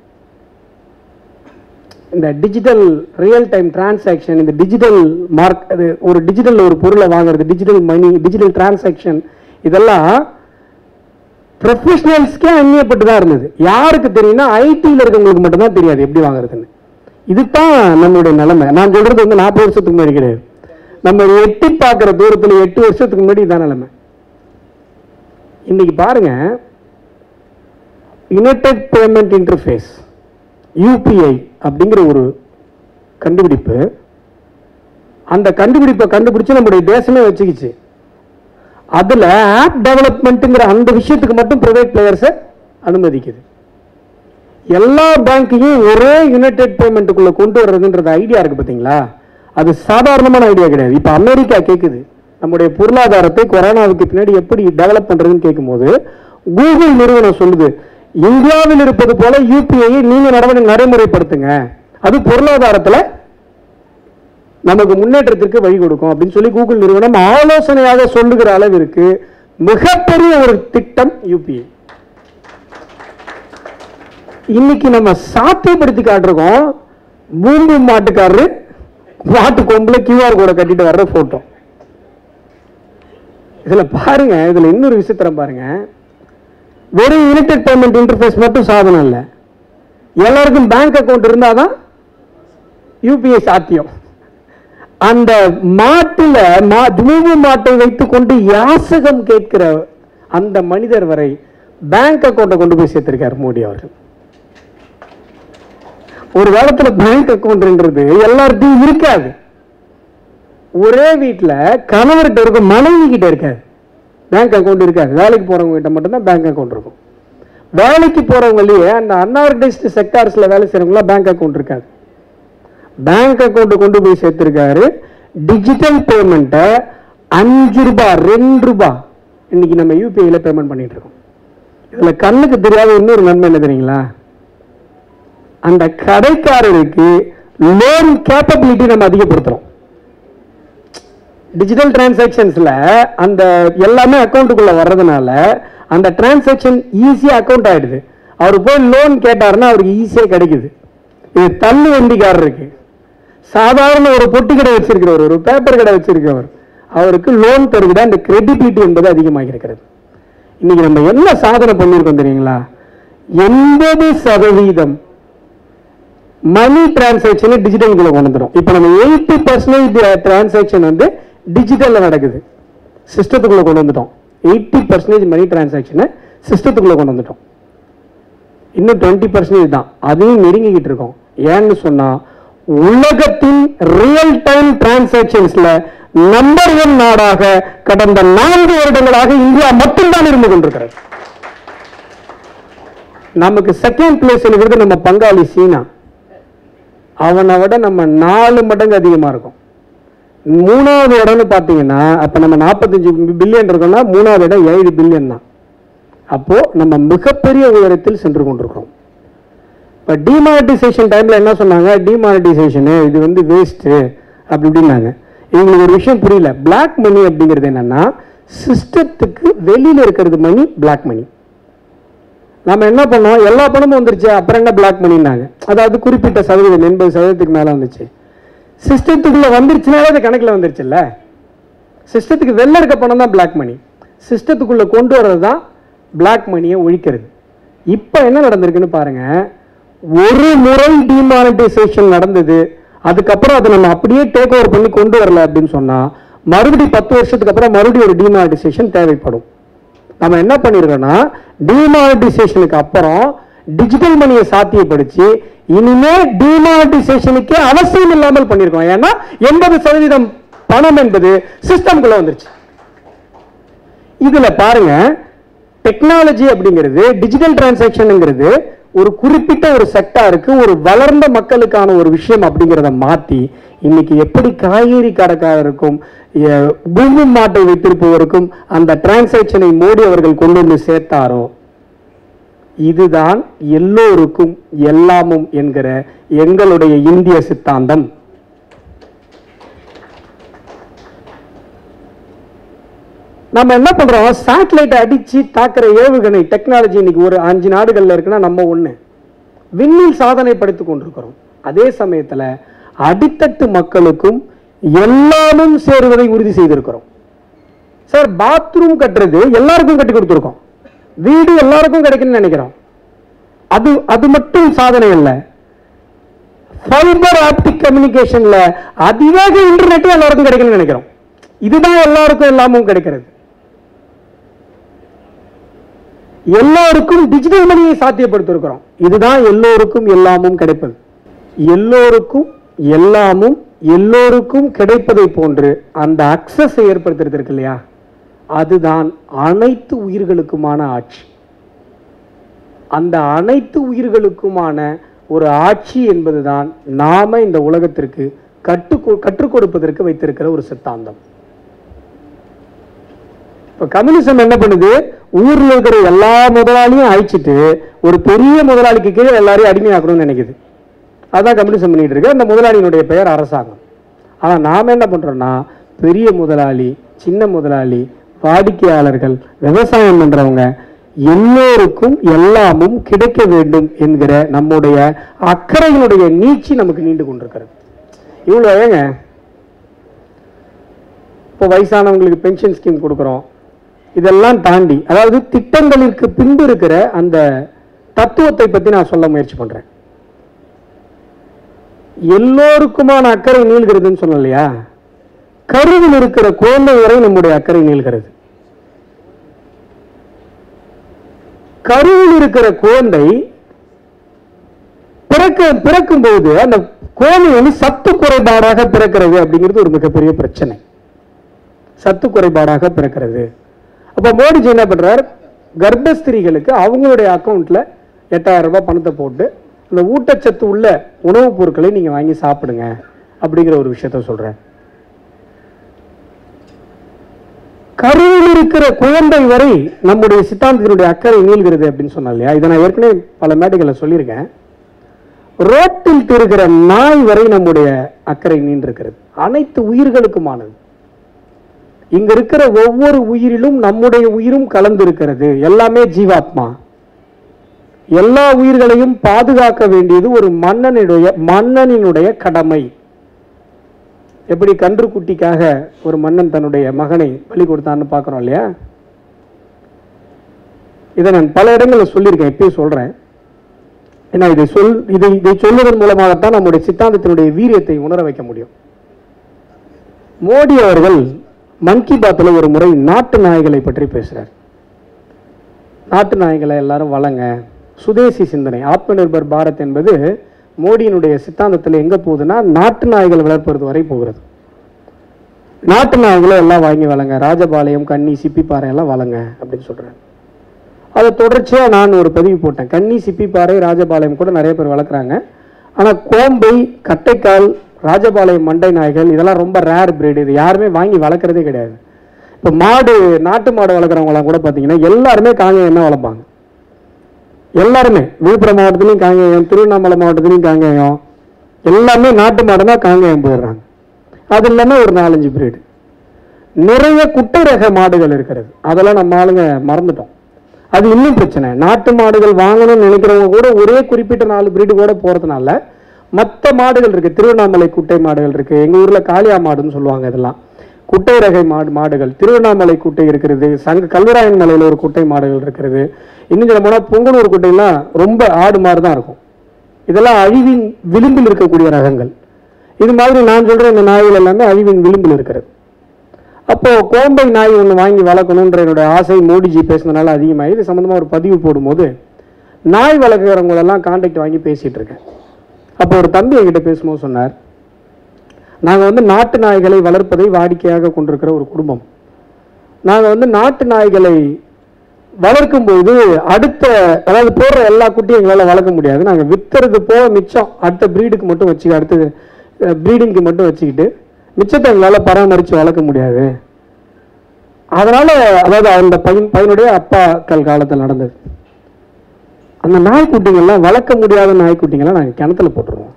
இந்த டிஜிட்டல் ரியல் டைம் டிரான்சாக்ஷன் இந்த டிஜிட்டல் மார்க் அது ஒரு டிஜிட்டல் ஒரு பொருளை வாங்குறது டிஜிட்டல் மணி டிஜிட்டல் டிரான்சாக்ஷன் இதெல்லாம் ப்ரொஃபஷனல்ஸ்க்கே அந்நியப்பட்டு தான் இருந்தது யாருக்கு தெரியும்னா ஐடியில் இருக்கவங்களுக்கு மட்டும்தான் தெரியாது எப்படி வாங்குறதுன்னு இதுதான் நம்மளுடைய நிலைமை நான் சொல்றது வந்து நாற்பது வருஷத்துக்கு முன்னாடி கிடையாது நம்ம எட்டி பார்க்குற தூரத்தில் எட்டு வருஷத்துக்கு முன்னாடி இதான் நிலைமை இன்னைக்கு பாருங்க யுனைடெட் பேமெண்ட் இன்டர்ஃபேஸ் யூபிஐ அப்படிங்கிற ஒரு கண்டுபிடிப்பு அந்த கண்டுபிடிப்பை கண்டுபிடிச்சு நம்முடைய தேசமே வச்சுக்கிச்சு அதுல ஆப் டெவலப்மெண்ட்டுங்கிற அந்த விஷயத்துக்கு மட்டும் பிரைவேட் பிளேயர்ஸை அனுமதிக்குது எல்லா பேங்க்கையும் ஒரே யுனைடெட் பேமெண்ட்டுக்குள்ள கொண்டு வர்றதுன்றது ஐடியா இருக்கு பார்த்தீங்களா அது சாதாரணமான ஐடியா கிடையாது இப்போ அமெரிக்கா கேட்குது நம்முடைய பொருளாதாரத்தை கொரோனாவுக்கு பின்னாடி எப்படி டெவலப் பண்றதுன்னு கேட்கும்போது கூகுள் நிறுவனம் சொல்லுது இந்தியாவில் இருப்பது போல யூபிஐ நீங்க நடவடி நடைமுறைப்படுத்துங்க அது பொருளாதாரத்துல நமக்கு முன்னேற்றத்திற்கு வழி கொடுக்கும் அப்படின்னு சொல்லி கூகுள் நிறுவனம் ஆலோசனையாக சொல்லுகிற அளவிற்கு மிகப்பெரிய ஒரு திட்டம் யூபிஐ இன்னைக்கு நம்ம சாத்தியப்படுத்தி காட்டிருக்கோம் பூம்பு மாட்டுக்காரரு மாட்டு கொம்புல கியூஆர் கோடை கட்டிட்டு வர்ற போட்டோ இதுல பாருங்க இதுல இன்னொரு விசித்திரம் பாருங்க வெறும் யுனைடெட் பேமெண்ட் இன்டர்ஃபேஸ் மட்டும் சாதனம் இல்லை எல்லாருக்கும் பேங்க் அக்கவுண்ட் இருந்தாதான் யூபிஐ சாத்தியம் அந்த மாட்டுல மா- துணுவு மாட்டை வைத்துக்கொண்டு யாசகம் கேட்கிற அந்த மனிதர் வரை பேங்க் அக்கௌண்ட்டை கொண்டு போய் சேர்த்திருக்கார் மோடி அவர்கள் ஒரு காலத்துல பேங்க் அக்கௌண்ட்ன்றது எல்லார்ட்டையும் இருக்காது ஒரே வீட்ல கணவர்கிட்ட இருக்கும் மனைவி கிட்ட இருக்காது பேங்க் அக்கௌண்ட் இருக்காது வேலைக்கு போறவங்க கிட்ட மட்டும்தான் பேங்க் அக்கௌண்ட் இருக்கும் வேலைக்கு போறவங்களே அந்த அன்ஆர்கனைஸ்டு செக்டார்ஸ்ல வேலை செய்யறவங்களாம் பேங்க் அக்கௌண்ட் இருக்காது பேங்க் அக்கௌண்ட் கொண்டு போய் சேர்த்திருக்காரு டிஜிட்டல் பேமெண்ட்டை அஞ்சு ரூபாய் ரெண்டு ரூபாய் இன்னைக்கு நம்ம யூபிஐல பேமெண்ட் பண்ணிட்டு இருக்கோம் இதுல கண்ணுக்கு தெரியாத இன்னொரு நன்மை என்ன தெரியுங்களா அந்த கடைக்காரருக்கு லோன் கேப்பபிலிட்டி நம்ம அதிகப்படுத்துறோம் டிஜிட்டல் டிரான்சாக்ஷன்ஸ்ல அந்த எல்லாமே அக்கௌண்ட்டுக்குள்ள வர்றதுனால அந்த டிரான்சாக்ஷன் ஈஸியா அக்கௌண்ட் ஆயிடுது அவர் போய் லோன் கேட்டாருன்னா அவருக்கு ஈஸியா கிடைக்குது இது தள்ளு வண்டிக்காரருக்கு சாதாரண ஒரு பொட்டி கடை வச்சிருக்கிறவர் ஒரு பேப்பர் கடை வச்சிருக்கிறவர் அவருக்கு லோன் தருகிற அந்த கிரெடிபிலிட்டி என்பது அதிகமாக இருக்கிறது இன்னைக்கு நம்ம என்ன சாதனை பண்ணியிருக்கோம் தெரியுங்களா எண்பது சதவீதம் மணி டிரான்சாக்ஷனை டிஜிட்டலுக்குள்ள கொண்டு வந்துடும் இப்போ நம்ம எயிட்டி பர்சன்டேஜ் டிரான்சாக்ஷன் வந்து டிஜிட்டல்ல நடக்குது சிஸ்டத்துக்குள்ள கொண்டு வந்துட்டோம் எயிட்டி பர்சன்டேஜ் மணி டிரான்சாக்ஷனை சிஸ்டத்துக்குள்ள கொண்டு வந்துட்டோம் இன்னும் டுவெண்ட்டி பர்சன்டேஜ் தான் அதையும் நெருங்கிக்கிட்டு இருக்கோம் ஏன்னு சொன்னா உலகத்தின் ரியல் டைம் டிரான்சாக்சன்ஸ்ல நம்பர் ஒன் நாடாக கடந்த நான்கு வருடங்களாக இந்தியா மட்டும்தான் இருந்து கொண்டிருக்கிறது நமக்கு செகண்ட் பிளேஸ் இருக்கிறது நம்ம பங்காளி சீனா அவனை விட நம்ம நாலு மடங்கு அதிகமா இருக்கும் மூணாவது இடம்னு பார்த்தீங்கன்னா அப்ப நம்ம நாற்பத்தஞ்சு பில்லியன் இருக்கோம்னா மூணாவது இடம் ஏழு பில்லியன் தான் அப்போ நம்ம மிகப்பெரிய உயரத்தில் சென்று கொண்டிருக்கிறோம் இப்போ டிமானிட்டைசேஷன் டைம்ல என்ன சொன்னாங்க டிமானிட்டைசேஷனு இது வந்து வேஸ்ட்டு அப்படி இப்படின்னாங்க இவங்களுக்கு ஒரு விஷயம் புரியல பிளாக் மணி அப்படிங்கிறது என்னன்னா சிஸ்டத்துக்கு வெளியில இருக்கிறது மணி பிளாக் மணி நம்ம என்ன பண்ணோம் எல்லா பணமும் வந்துருச்சு அப்புறம் என்ன பிளாக் மணினாங்க அதாவது குறிப்பிட்ட சதவீதம் எண்பது சதவீதத்துக்கு மேல வந்துச்சு சிஸ்டத்துக்குள்ள வந்துருச்சுனாலே அது கணக்குல வந்துருச்சுல்ல சிஸ்டத்துக்கு வெளில இருக்க பணம் தான் பிளாக் மணி சிஸ்டத்துக்குள்ள கொண்டு வர்றது தான் பிளாக் மணியை ஒழிக்கிறது இப்போ என்ன நடந்திருக்குன்னு பாருங்க ஒரு முறை டிமானிட்டைசேஷன் நடந்தது அதுக்கப்புறம் அதை நம்ம அப்படியே டேக் ஓவர் பண்ணி கொண்டு வரல அப்படின்னு சொன்னா மறுபடியும் பத்து வருஷத்துக்கு அப்புறம் மறுபடியும் ஒரு டிமானிட்டைசேஷன் தேவைப்படும் நம்ம என்ன பண்ணிருக்கோம்னா டிமானிட்டைசேஷனுக்கு அப்புறம் டிஜிட்டல் மணியை சாத்தியப்படுத்தி இனிமே டிமானிட்டைசேஷனுக்கே அவசியம் இல்லாமல் பண்ணிருக்கோம் ஏன்னா எண்பது சதவீதம் பணம் என்பது சிஸ்டம்குள்ள வந்துருச்சு இதுல பாருங்க டெக்னாலஜி அப்படிங்கிறது டிஜிட்டல் டிரான்சாக்ஷனுங்கிறது ஒரு குறிப்பிட்ட ஒரு செக்டாருக்கு ஒரு வளர்ந்த மக்களுக்கான ஒரு விஷயம் அப்படிங்கிறத மாத்தி இன்னைக்கு எப்படி காய்கறி கடைக்காரருக்கும் எ- பூமி மாட்டை வைத்திருப்பவருக்கும் அந்த டிரான்சாக்ஷனை மோடி அவர்கள் கொண்டு வந்து சேர்த்தாரோ இதுதான் எல்லோருக்கும் எல்லாமும் என்கிற எங்களுடைய இந்திய சித்தாந்தம் நம்ம என்ன பண்றோம் சேட்டலைட் அடிச்சு தாக்குற ஏவுகணை டெக்னாலஜி இன்னைக்கு ஒரு அஞ்சு நாடுகள்ல இருக்குன்னா நம்ம ஒண்ணு விண்ணில் சாதனை படைத்துக் கொண்டிருக்கிறோம் அதே சமயத்துல அடித்தட்டு மக்களுக்கும் எல்லாமும் சேருவதை உறுதி செய்திருக்கிறோம் சார் பாத்ரூம் கட்டுறது எல்லாருக்கும் கட்டி கொடுத்துருக்கோம் வீடு எல்லாருக்கும் கிடைக்கும்னு நினைக்கிறோம் அது அது மட்டும் சாதனை அல்ல ஃபைபர் ஆப்டிக் கம்யூனிகேஷன்ல அதிவேக இன்டர்நெட்டும் எல்லாருக்கும் கிடைக்கும்னு நினைக்கிறோம் இதுதான் எல்லாருக்கும் எல்லாமும் கிடைக்கிறது எல்லோருக்கும் டிஜிட்டல் மணியை சாத்தியப்படுத்திருக்கிறோம் இதுதான் எல்லோருக்கும் எல்லாமும் கிடைப்பது எல்லோருக்கும் எல்லாமும் எல்லோருக்கும் கிடைப்பதை போன்று அந்த அக்சஸ் ஏற்படுத்துறது இருக்கு இல்லையா அதுதான் அனைத்து உயிர்களுக்குமான ஆட்சி அந்த அனைத்து உயிர்களுக்குமான ஒரு ஆட்சி என்பதுதான் நாம இந்த உலகத்திற்கு கட்டு கற்றுக் கொடுப்பதற்கு வைத்திருக்கிற ஒரு சித்தாந்தம் இப்ப கம்யூனிசம் என்ன பண்ணுது ஊர்ல இருக்கிற எல்லா முதலாளியும் அழிச்சிட்டு ஒரு பெரிய முதலாளிக்கு கீழே எல்லாரையும் அடிமையாக்கணும்னு நினைக்குது அதான் கம்யூனிசம் பண்ணிட்டு இருக்கு அந்த முதலாளியினுடைய பெயர் அரசாங்கம் ஆனா நாம என்ன பண்றோம்னா பெரிய முதலாளி சின்ன முதலாளி வாடிக்கையாளர்கள் விவசாயம் பண்றவங்க எல்லோருக்கும் எல்லாமும் கிடைக்க வேண்டும் என்கிற நம்முடைய அக்கறையினுடைய நீச்சி நமக்கு நீண்டு கொண்டிருக்கிறது இவ்வளோ ஏங்க இப்போ வயசானவங்களுக்கு பென்ஷன் ஸ்கீம் கொடுக்குறோம் இதெல்லாம் தாண்டி அதாவது திட்டங்களிற்கு பின்பு இருக்கிற அந்த தத்துவத்தை பத்தி நான் சொல்ல முயற்சி பண்றேன் எல்லோருக்குமான அக்கறை நீள்கிறதுன்னு சொன்னேன் இல்லையா கருவில் இருக்கிற குழந்தை வரை நம்முடைய அக்கறை நீள்கிறது கருவில் இருக்கிற குழந்தை பிறக்க பிறக்கும் போது அந்த குழந்தை வந்து சத்து குறைபாடாக பிறக்கிறது அப்படிங்கிறது ஒரு மிகப்பெரிய பிரச்சனை சத்து குறைபாடாக பிறக்கிறது அப்ப மோடிஜி என்ன பண்றார் கர்ப்பஸ்திரிகளுக்கு அவங்களுடைய அக்கௌண்ட்ல எட்டாயிரம் ரூபாய் பணத்தை போட்டு அந்த ஊட்டச்சத்து உள்ள உணவுப் பொருட்களை நீங்க வாங்கி சாப்பிடுங்க அப்படிங்கிற ஒரு விஷயத்த சொல்றேன் கருவில் இருக்கிற குழந்தை வரை நம்முடைய சித்தாந்தத்தினுடைய அக்கறை நீள்கிறது அப்படின்னு சொன்னா இல்லையா இதை நான் ஏற்கனவே பல மேடைகளில் சொல்லியிருக்கேன் ரோட்டில் திருகிற நாய் வரை நம்முடைய அக்கறை நீண்டிருக்கிறது அனைத்து உயிர்களுக்குமானது இங்க இருக்கிற ஒவ்வொரு உயிரிலும் நம்முடைய உயிரும் கலந்து இருக்கிறது எல்லாமே ஜீவாத்மா எல்லா உயிர்களையும் பாதுகாக்க வேண்டியது ஒரு மன்னனுடைய மன்னனினுடைய கடமை எப்படி கன்றுக்குட்டிக்காக ஒரு மன்னன் தன்னுடைய மகனை பலி கொடுத்தான்னு பார்க்குறோம் இல்லையா இதை நான் பல இடங்களில் சொல்லியிருக்கேன் இப்பயும் சொல்றேன் ஏன்னா இதை சொல் இதை இதை சொல்வதன் மூலமாகத்தான் நம்முடைய சித்தாந்தத்தினுடைய வீரியத்தை உணர வைக்க முடியும் மோடி அவர்கள் மன் கி பாத்தில் ஒரு முறை நாட்டு நாய்களை பற்றி பேசுறார் நாட்டு நாய்களை எல்லாரும் வளங்க சுதேசி சிந்தனை ஆத்ம நிர்பர் பாரத் என்பது மோடியினுடைய சித்தாந்தத்தில் எங்க போகுதுன்னா நாட்டு நாய்கள் வளர்ப்பது வரை போகிறது நாட்டு நாய்களை எல்லாம் வாங்கி வளங்க ராஜபாளையம் கன்னி சிப்பிப்பாறை எல்லாம் வளங்க அப்படின்னு சொல்றாரு அதை தொடர்ச்சியா நான் ஒரு பதிவு போட்டேன் கன்னி சிப்பிப்பாறை ராஜபாளையம் கூட நிறைய பேர் வளர்க்குறாங்க ஆனா கோம்பை கட்டைக்கால் ராஜபாளையம் மண்டை நாய்கள் இதெல்லாம் ரொம்ப ரேர் பிரீடு இது யாருமே வாங்கி வளர்க்குறதே கிடையாது இப்போ மாடு நாட்டு மாடு வளர்க்குறவங்களாம் கூட பார்த்தீங்கன்னா எல்லாருமே காங்கேயம் தான் வளர்ப்பாங்க எல்லாருமே விழுப்புரம் மாவட்டத்துலையும் காங்கேயம் திருவண்ணாமலை மாவட்டத்துலையும் காங்கேயம் எல்லாமே நாட்டு மாடு தான் காங்கேயம் போயிடுறாங்க அது இல்லாமல் ஒரு நாலஞ்சு பிரீடு நிறைய குட்டை ரக மாடுகள் இருக்கிறது அதெல்லாம் நம்ம ஆளுங்க மறந்துட்டோம் அது இன்னும் பிரச்சனை நாட்டு மாடுகள் வாங்கணும்னு நினைக்கிறவங்க கூட ஒரே குறிப்பிட்ட நாலு பிரீடு கூட போறதுனால மற்ற மாடுகள் இருக்கு திருவண்ணாமலை குட்டை மாடுகள் இருக்கு எங்க ஊர்ல காளியா மாடுன்னு சொல்லுவாங்க இதெல்லாம் குட்டை ரகை மாடு மாடுகள் திருவண்ணாமலை குட்டை இருக்கிறது சங்க கல்வராயன் மலையில ஒரு குட்டை மாடுகள் இருக்கிறது இன்னும் சொல்ல போனா பொங்கலூர் குட்டையெல்லாம் ரொம்ப ஆடு மாடு தான் இருக்கும் இதெல்லாம் அழிவின் விளிம்பில் இருக்கக்கூடிய ரகங்கள் இது மாதிரி நான் சொல்ற இந்த நாய்கள் எல்லாமே அழிவின் விளிம்பில் இருக்கிறது அப்போ கோம்பை நாய் ஒன்று வாங்கி வளர்க்கணுன்ற என்னுடைய ஆசை மோடிஜி பேசுனதுனால அதிகமாகி இது சம்மந்தமாக ஒரு பதிவு போடும்போது நாய் வளர்க்குறவங்களெல்லாம் கான்டாக்ட் வாங்கி பேசிட்டு இருக்கேன் அப்போ ஒரு தம்பி என்கிட்ட பேசும்போது சொன்னார் நாங்கள் வந்து நாட்டு நாய்களை வளர்ப்பதை வாடிக்கையாக கொண்டிருக்கிற ஒரு குடும்பம் நாங்கள் வந்து நாட்டு நாய்களை வளர்க்கும்போது அடுத்த அதாவது போடுற எல்லா குட்டியும் எங்களால் வளர்க்க முடியாது நாங்கள் வித்துறது போக மிச்சம் அடுத்த ப்ரீடுக்கு மட்டும் வச்சு அடுத்தது ப்ரீடிங்க்கு மட்டும் வச்சுக்கிட்டு மிச்சத்தை எங்களால் பராமரித்து வளர்க்க முடியாது அதனால அதாவது அந்த பையன் பையனுடைய அப்பாக்கள் காலத்தில் நடந்தது அந்த நாய்க்குட்டிங்கெல்லாம் வளர்க்க முடியாத நாய்க்குட்டிங்கெல்லாம் நாங்கள் கிணத்துல போட்டுருவோம்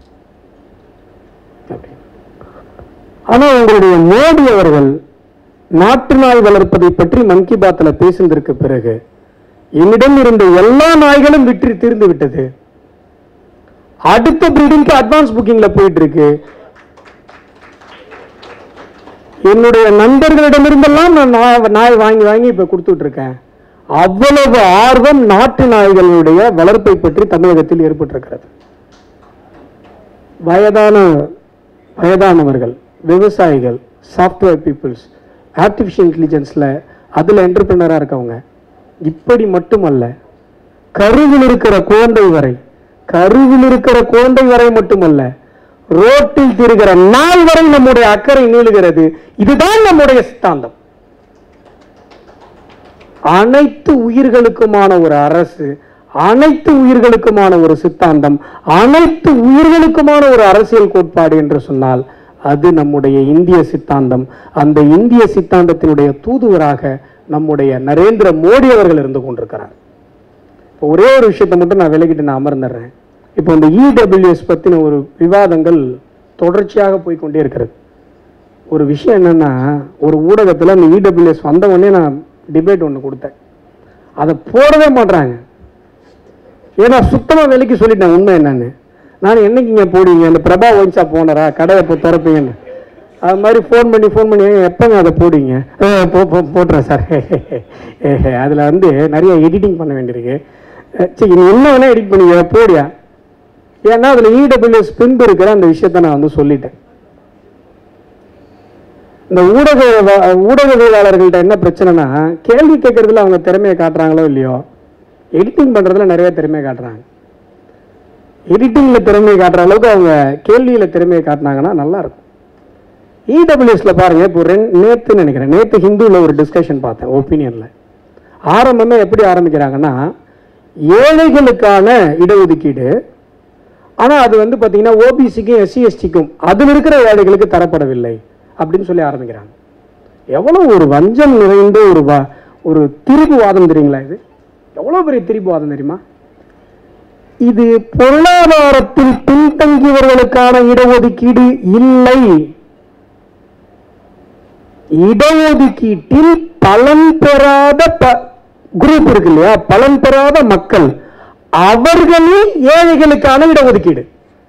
அப்படி. ஆனா உங்களுடைய மோடி அவர்கள் நாட்டு நாய் வளர்ப்பதை பற்றி மன் கி பாத்தில் பேசினதற்கு பிறகு என்னிடம் இருந்த எல்லா நாய்களும் விற்று தீர்ந்து விட்டது அடுத்த பிரீடிங்க்கு அட்வான்ஸ் புக்கிங்ல போயிட்டு இருக்கு என்னுடைய நண்பர்களிடமிருந்தெல்லாம் நான் நா- நாய் வாங்கி வாங்கி இப்ப கொடுத்துட்டு இருக்கேன் அவ்வளவு ஆர்வம் நாட்டு நாய்களுடைய வளர்ப்பை பற்றி தமிழகத்தில் ஏற்பட்டிருக்கிறது வயதான வயதானவர்கள் விவசாயிகள் சாஃப்ட்வேர் பீப்புள்ஸ் ஆர்டிஃபிஷியல் இன்டெலிஜென்ஸில் அதில் என்டர்பிரினராக இருக்கவங்க இப்படி மட்டுமல்ல கருவில் இருக்கிற குழந்தை வரை கருவில் இருக்கிற குழந்தை வரை மட்டுமல்ல ரோட்டில் திரிகிற நாள் வரை நம்முடைய அக்கறை நீளுகிறது இதுதான் நம்முடைய சித்தாந்தம் அனைத்து உயிர்களுக்குமான ஒரு அரசு அனைத்து உயிர்களுக்குமான ஒரு சித்தாந்தம் அனைத்து உயிர்களுக்குமான ஒரு அரசியல் கோட்பாடு என்று சொன்னால் அது நம்முடைய இந்திய சித்தாந்தம் அந்த இந்திய சித்தாந்தத்தினுடைய தூதுவராக நம்முடைய நரேந்திர மோடி அவர்கள் இருந்து கொண்டிருக்கிறார் இப்போ ஒரே ஒரு விஷயத்தை மட்டும் நான் விலகிட்டு நான் அமர்ந்துடுறேன் இப்போ இந்த இடபிள்யூஎஸ் பற்றின ஒரு விவாதங்கள் தொடர்ச்சியாக போய் கொண்டே இருக்கிறது ஒரு விஷயம் என்னன்னா ஒரு ஊடகத்தில் அந்த இடபிள்யூஎஸ் வந்த உடனே நான் டிபேட் ஒன்று கொடுத்தேன் அதை போடவே மாட்றாங்க ஏன்னா சுத்தமாக விலைக்கு சொல்லிட்டேன் உண்மை என்னன்னு நான் என்னைக்கு இங்கே போடுவீங்க அந்த பிரபா ஒயின் ஷாப் ஓனரா கடை எப்போ திறப்பீங்கன்னு அது மாதிரி ஃபோன் பண்ணி ஃபோன் பண்ணி "ஏங்க, எப்போங்க அதை போடுவீங்க "அஹ், போ போ போட்டுறேன் சார் அதில் வந்து நிறைய எடிட்டிங் பண்ண வேண்டியிருக்கு அஹ், சரி நீ என்ன வேணால் எடிட் பண்ணிக்க போடியா ஏன்னா அதில் இடபிள்யூஎஸ் பின்பு இருக்கிற அந்த விஷயத்த நான் வந்து சொல்லிட்டேன் இந்த ஊடக வ- ஊடகவியலாளர்கள்ட்ட என்ன பிரச்சனைனா கேள்வி கேட்கறதுல அவங்க திறமையை காட்டுறாங்களோ இல்லையோ எடிட்டிங் பண்றதுல நிறைய திறமையை காட்டுறாங்க எடிட்டிங்ல திறமையை காட்டுற அளவுக்கு அவங்க கேள்வியில திறமையை காட்டினாங்கன்னா நல்லா இருக்கும் இடபிள்யூஎஸ்ல பாருங்க இப்போ ரெண்டு நேத்து நினைக்கிறேன் நேத்து ஹிந்துல ஒரு டிஸ்கஷன் பார்த்தேன் ஒப்பீனியன்ல ஆரம்பமே எப்படி ஆரம்பிக்கிறாங்கன்னா ஏழைகளுக்கான இடஒதுக்கீடு ஆனா அது வந்து பாத்தீங்கன்னா ஓபிசிக்கும் எஸ்சி எஸ்டிக்கும் அதில் இருக்கிற ஏழைகளுக்கு தரப்படவில்லை அப்படின்னு சொல்லி ஆரம்பிக்கிறாங்க எவ்வளவு ஒரு வஞ்சம் நிறைந்த ஒரு வா- ஒரு திரிபு வாதம் தெரியுங்களா இது எவ்வளவு பெரிய திரிபு வாதம் தெரியுமா இது பொருளாதாரத்தில் பின்தங்கியவர்களுக்கான இடஒதுக்கீடு இல்லை இடஒதுக்கீட்டில் பலன் பெறாத குரூப் இருக்கு இல்லையா பலன் பெறாத மக்கள் அவர்களில் ஏழைகளுக்கான இடஒதுக்கீடு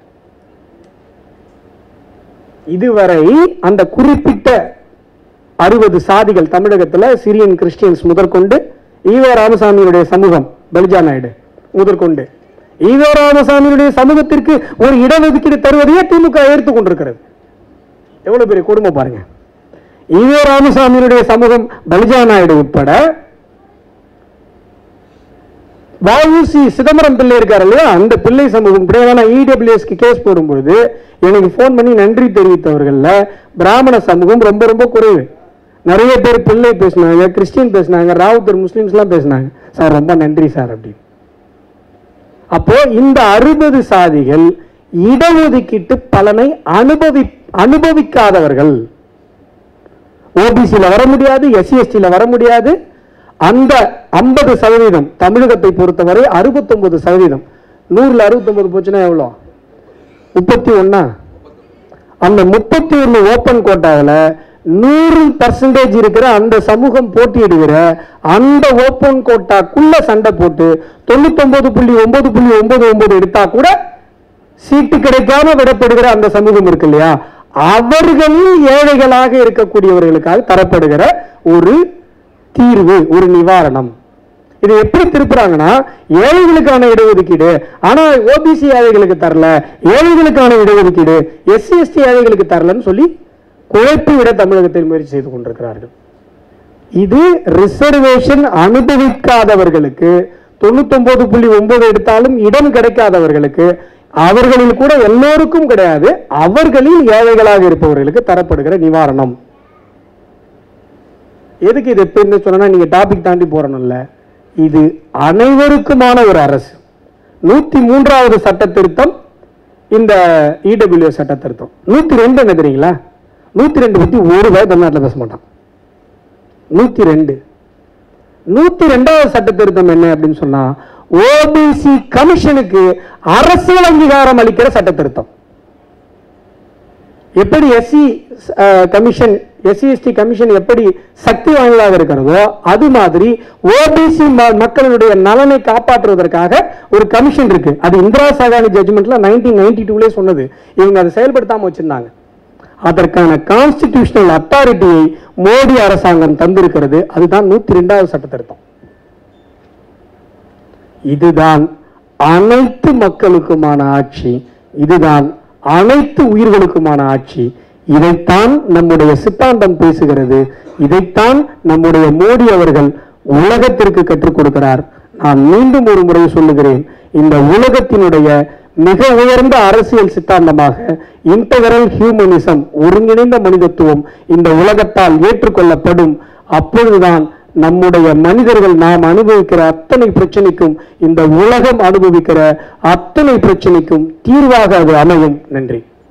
இதுவரை அந்த குறிப்பிட்ட அறுபது சாதிகள் தமிழகத்துல சிரியன் கிறிஸ்டியன்ஸ் முதற்கொண்டு ஈவ ராமசாமியுடைய சமூகம் பலிஜா நாயுடு முதற்கொண்டு ஈவ ராமசாமியுடைய சமூகத்திற்கு ஒரு இடஒதுக்கீடு தருவதையே திமுக ஏற்றுக் கொண்டிருக்கிறது எவ்வளவு பெரிய கொடுமை பாருங்க ஈவ ராமசாமியுடைய சமூகம் பலிஜா நாயுடு உட்பட வஉசி சிதம்பரம் பிள்ளை இருக்காரு இல்லையா அந்த பிள்ளை சமூகம் இப்படியான இடபிள்யூஎஸ்க்கு கேஸ் போடும்பொழுது எனக்கு ஃபோன் பண்ணி நன்றி தெரிவித்தவர்கள்ல பிராமண சமூகம் ரொம்ப ரொம்ப குறைவு நிறைய பேர் பிள்ளை பேசினாங்க கிறிஸ்டின் பேசினாங்க ராவுத்தர் முஸ்லிம்ஸ்லாம் பேசினாங்க சார் ரொம்ப நன்றி சார் அப்படின்னு அப்போ இந்த அறுபது சாதிகள் இடஒதுக்கீட்டு பலனை அனுபவி அனுபவிக்காதவர்கள் ஓபிசியில் வர முடியாது எஸ்சி எஸ்டியில் வர முடியாது அந்த ஐம்பது சதவீதம் தமிழகத்தை பொறுத்தவரை அறுபத்தொன்பது சதவீதம் நூறுல அறுபத்தொன்பது போச்சுன்னா எவ்வளோ முப்பத்தி ஒண்ணா அந்த முப்பத்தி ஒன்று ஓப்பன் கோட்டாவில் நூறு பர்சன்டேஜ் இருக்கிற அந்த சமூகம் போட்டியிடுகிற அந்த ஓப்பன் கோட்டாக்குள்ள சண்டை போட்டு தொண்ணூத்தொன்பது புள்ளி ஒன்பது புள்ளி ஒன்பது ஒன்பது எடுத்தா கூட சீட்டு கிடைக்காம விடப்படுகிற அந்த சமூகம் இருக்கு இல்லையா அவர்களில் ஏழைகளாக இருக்கக்கூடியவர்களுக்காக தரப்படுகிற ஒரு தீர்வு ஒரு நிவாரணம் இது எப்படி திருப்புறாங்கன்னா ஏழைகளுக்கான இடஒதுக்கீடு ஆனா ஓபிசி ஏழைகளுக்கு தரல ஏழைகளுக்கான இடஒதுக்கீடு எஸ்சி எஸ்டி ஏழைகளுக்கு தரலன்னு சொல்லி குழப்பி விட தமிழகத்தில் முயற்சி செய்து கொண்டிருக்கிறார்கள் இது ரிசர்வேஷன் அனுபவிக்காதவர்களுக்கு தொண்ணூத்தொன்பது புள்ளி ஒன்பது எடுத்தாலும் இடம் கிடைக்காதவர்களுக்கு அவர்களில் கூட எல்லோருக்கும் கிடையாது அவர்களில் ஏழைகளாக இருப்பவர்களுக்கு தரப்படுகிற நிவாரணம் எதுக்கு இது எப்படின்னு சொன்னா நீங்க டாபிக் தாண்டி போறணும்ல இது அனைவருக்குமான ஒரு அரசு நூத்தி மூன்றாவது சட்ட திருத்தம் இந்த இடபிள்யூ சட்ட திருத்தம் நூத்தி ரெண்டு என்ன தெரியுங்களா நூத்தி ரெண்டு பத்தி ஒரு ரூபாய் தமிழ்நாட்டில் பேச மாட்டான் நூத்தி ரெண்டு நூத்தி ரெண்டாவது சட்ட திருத்தம் என்ன அப்படின்னு சொன்னா ஓபிசி கமிஷனுக்கு அரசியல் அங்கீகாரம் அளிக்கிற சட்ட திருத்தம் எப்படி SC commission SC ST commission எப்படி சக்தி வாய்ந்ததாக இருக்கிறதோ அது மாதிரி ஓபிசி மக்களுடைய நலனை காப்பாற்றுவதற்காக ஒரு கமிஷன் இருக்கு அது இந்திரா சாகானி ஜட்ஜ்மெண்ட்ல நைன்டீன் நைன்டி டூலே சொன்னது இவங்க அதை செயல்படுத்தாம வச்சிருந்தாங்க அதற்கான கான்ஸ்டிடியூஷனல் அத்தாரிட்டியை மோடி அரசாங்கம் தந்திருக்கிறது அதுதான் நூத்தி ரெண்டாவது சட்ட திருத்தம் இதுதான் அனைத்து மக்களுக்குமான ஆட்சி இதுதான் அனைத்து உயிர்களுக்குமான ஆட்சி இதைத்தான் நம்முடைய சித்தாந்தம் பேசுகிறது இதைத்தான் நம்முடைய மோடி அவர்கள் உலகத்திற்கு கற்றுக் கொடுக்கிறார் நான் மீண்டும் ஒரு முறை சொல்லுகிறேன் இந்த உலகத்தினுடைய மிக உயர்ந்த அரசியல் சித்தாந்தமாக இன்டகரல் ஹியூமனிசம் ஒருங்கிணைந்த மனிதத்துவம் இந்த உலகத்தால் ஏற்றுக்கொள்ளப்படும் அப்பொழுதுதான் நம்முடைய மனிதர்கள் நாம் அனுபவிக்கிற அத்தனை பிரச்சனைக்கும் இந்த உலகம் அனுபவிக்கிற அத்தனை பிரச்சனைக்கும் தீர்வாக அது அமையும் நன்றி